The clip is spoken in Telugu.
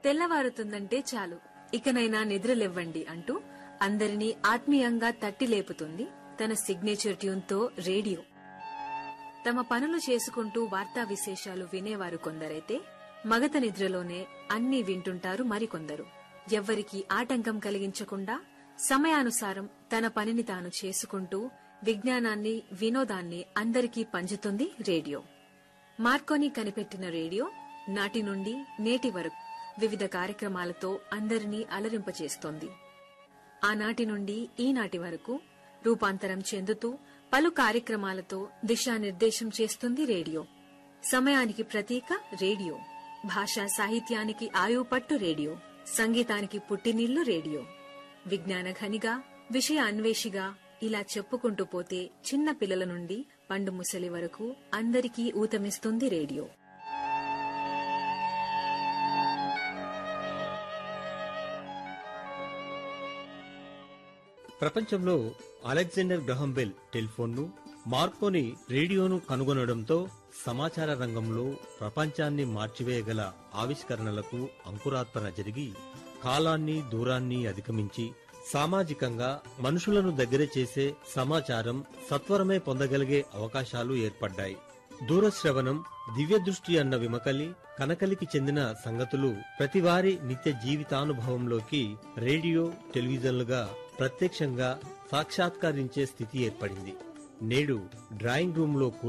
తెల్లవారుతుందంటే చాలు ఇకనైనా నిద్రలేవ్వండి అంటూ అందరినీ ఆత్మీయంగా తట్టి లేపుతుంది తన సిగ్నేచర్ ట్యూన్తో రేడియో తమ పనులు చేసుకుంటూ వార్తా విశేషాలు వినేవారు కొందరైతే మగత నిద్రలోనే అన్నీ వింటుంటారు మరికొందరు ఎవ్వరికీ ఆటంకం కలిగించకుండా సమయానుసారం తన పనిని తాను చేసుకుంటూ విజ్ఞానాన్ని వినోదాన్ని అందరికీ పంచుతుంది రేడియో మార్కోని కనిపెట్టిన రేడియో నాటి నుండి నేటి వరకు వివిధ కార్యక్రమాలతో అందరినీ అలరింపచేస్తోంది ఆనాటి నుండి ఈనాటి వరకు రూపాంతరం చెందుతూ పలు కార్యక్రమాలతో దిశానిర్దేశం చేస్తుంది రేడియో సమయానికి ప్రతీక రేడియో భాషా సాహిత్యానికి ఆయుపట్టు రేడియో సంగీతానికి పుట్టినిల్లు రేడియో విజ్ఞాన ఘనిగా విషయ అన్వేషిగా ఇలా చెప్పుకుంటూ పోతే చిన్న పిల్లల నుండి పండు ముసలి వరకు అందరికీ ఊతమిస్తుంది రేడియో ప్రపంచంలో అలెగ్జాండర్ గ్రహం బెల్ టెలిఫోన్ను మార్కోని రేడియోను కనుగొనడంతో సమాచార రంగంలో ప్రపంచాన్ని మార్చివేయగల ఆవిష్కరణలకు అంకురార్పణ జరిగి కాలాన్ని దూరాన్ని అధిగమించి సామాజికంగా మనుషులను దగ్గర చేసే సమాచారం సత్వరమే పొందగలిగే అవకాశాలు ఏర్పడ్డాయి దూరశ్రవణం దివ్యదృష్టి అన్న విమకలి కనకలికి చెందిన సంగతులు ప్రతివారి నిత్య జీవితానుభవంలోకి రేడియో టెలివిజన్లుగా ప్రత్యక్షంగా సాక్షాత్కరించే స్థితి ఏర్పడింది నేడు డ్రాయింగ్ రూంలో